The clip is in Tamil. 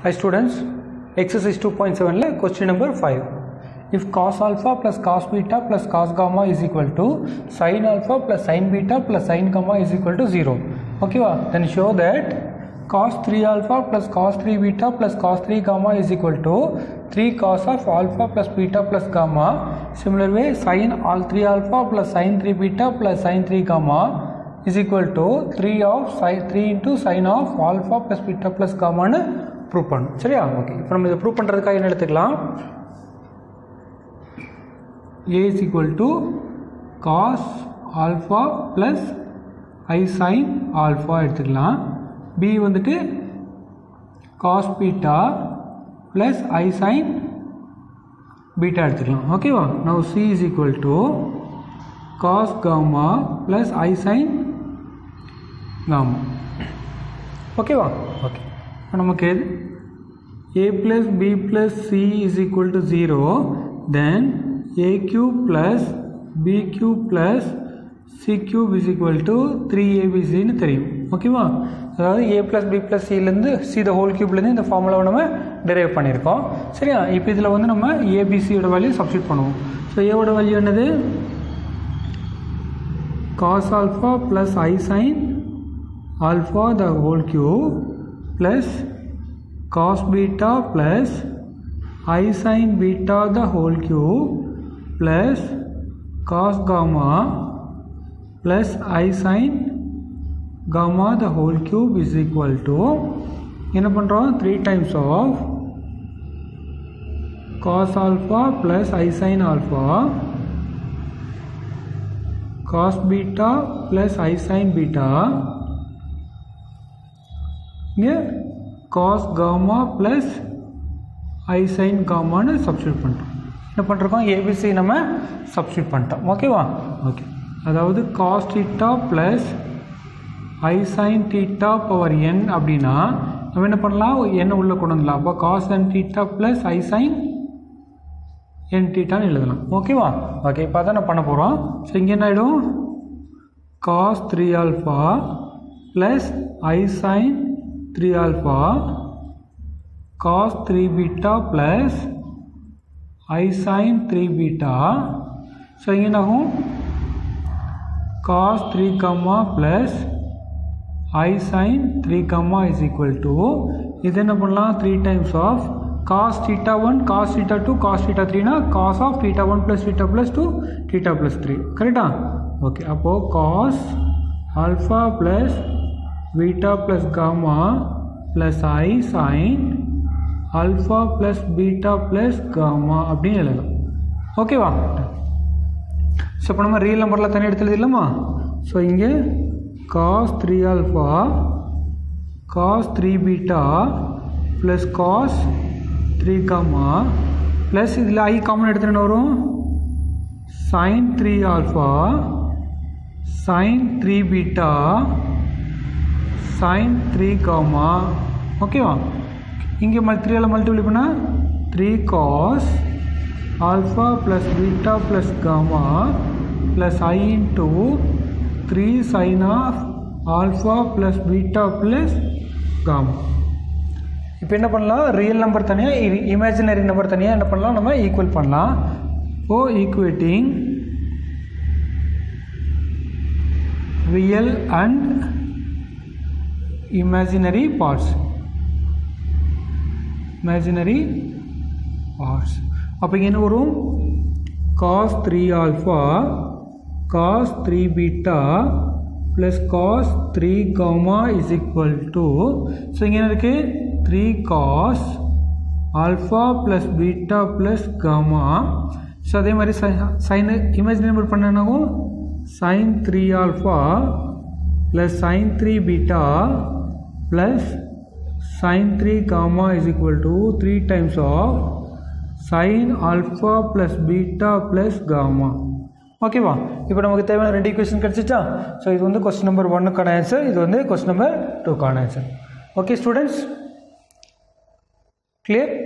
Hi students, exercise 2.7 question number 5. If cos alpha plus cos beta plus cos gamma is equal to sin alpha plus sin beta plus sin gamma is equal to 0. Okay, va? then show that cos 3 alpha plus cos 3 beta plus cos 3 gamma is equal to 3 cos of alpha plus beta plus gamma. Similar way, sin all 3 alpha plus sin 3 beta plus sin 3 gamma is equal to 3 of sin 3 into sin of alpha plus beta plus gammaன்னு ப்ரூவ் பண்ணணும் சரியா ஓகே இப்போ நம்ம இதை ப்ரூவ் பண்ணுறதுக்காக என்ன எடுத்துக்கலாம் a is equal to cos alpha plus i sin alpha எடுத்துக்கலாம் b வந்துட்டு cos beta plus i sin beta எடுத்துக்கலாம் ஓகேவா now c is equal to cos gamma plus i sin gamma ஓகேவா ஓகே இப்போ நமக்கு a plus b plus c is equal to 0 then a cube plus b cube plus c cube is equal to 3abc ன்னு தெரியும் ஓகேவா அதாவது a plus b plus cலேருந்து c the whole cubeலேருந்து இந்த ஃபார்முலாவை நம்ம டெரைவ் பண்ணியிருக்கோம் சரியா இப்போ இதில் வந்து நம்ம ஏபிசியோட வேல்யூ சப்ஸ்டியூட் பண்ணுவோம் ஸோ ஏவோட வேல்யூ என்னது cos alpha plus i sin alpha the whole cube plus cos beta plus i sin beta the whole cube plus cos gamma plus i sin gamma the whole cube is equal to என்ன பண்ணுறோம் three times of cos alpha plus i sin alpha cos beta plus i sin beta இங்கே cos gamma plus i sin gammaன்னு சப்ஸ்டியூட் பண்ணிட்டோம் என்ன பண்ணிருக்கோம் ஏபிசி நம்ம சப்ஸ்டியூட் பண்ணிட்டோம் ஓகேவா ஓகே அதாவது cos theta plus i sin theta power n அப்படின்னா நம்ம என்ன பண்ணலாம் n உள்ளே கொண்டு வந்துடலாம் அப்போ cos n theta plus i sin n thetaன்னு எழுதலாம் ஓகேவா ஓகே இப்போ அதான் நான் பண்ண போகிறோம் ஸோ இங்கே என்ன ஆகிடும் cos 3 alpha plus i sin 3 alpha cos 3 beta plus i sin 3 beta so இங்கே என்னாகும் cos 3 gamma plus i sin 3 gamma is equal to இது என்ன பண்ணலாம் 3 times of cos theta 1 cos theta 2 cos theta 3 னா cos of theta 1 plus theta plus 2 theta plus 3 கரெக்டா ஓகே அப்போது cos alpha plus beta plus gamma plus i sin alpha plus beta plus gamma அப்படின்னு எழுதலாம் ஓகேவா ஸோ இப்போ நம்ம ரியல் நம்பரில் தனி எடுத்து எழுதிடலாமா ஸோ இங்கே cos three alpha cos three beta plus cos three gamma plus இதில் ஐ காமன் எடுத்துகிட்டு வரும் sine three alpha sine three beta sine three gamma ஓகேவா இங்கே மல் த்ரீயால் மல்டிப்ளை பண்ணால் three cos alpha plus beta plus gamma plus i into three sine of alpha plus beta plus gamma இப்போ என்ன பண்ணலாம் ரியல் நம்பர் தனியாக இமேஜினரி நம்பர் தனியாக என்ன பண்ணலாம் நம்ம ஈக்குவல் பண்ணலாம் ஓ equating real and imaginary parts imaginary parts அப்போ இங்கே என்ன வரும் cos 3 alpha cos 3 beta plus cos 3 gamma is equal to so இங்கே என்ன இருக்குது 3 cos alpha plus beta plus gamma so அதே மாதிரி சைன் இமேஜினரி நம்பர் பண்ணனாகும் sin 3 alpha plus sin 3 beta plus sin 3 gamma is equal to 3 times of sin alpha plus beta plus gamma ஓகேவா இப்போ நமக்கு தேவையான ரெண்டு ஈக்குவேஷன் கிடச்சிச்சா ஸோ இது வந்து கொஸ்டின் நம்பர் ஒன்னுக்கான ஆன்சர் இது வந்து கொஸ்டின் நம்பர் டூக்கான ஆன்சர் ஓகே ஸ்டூடெண்ட்ஸ் கிளியர்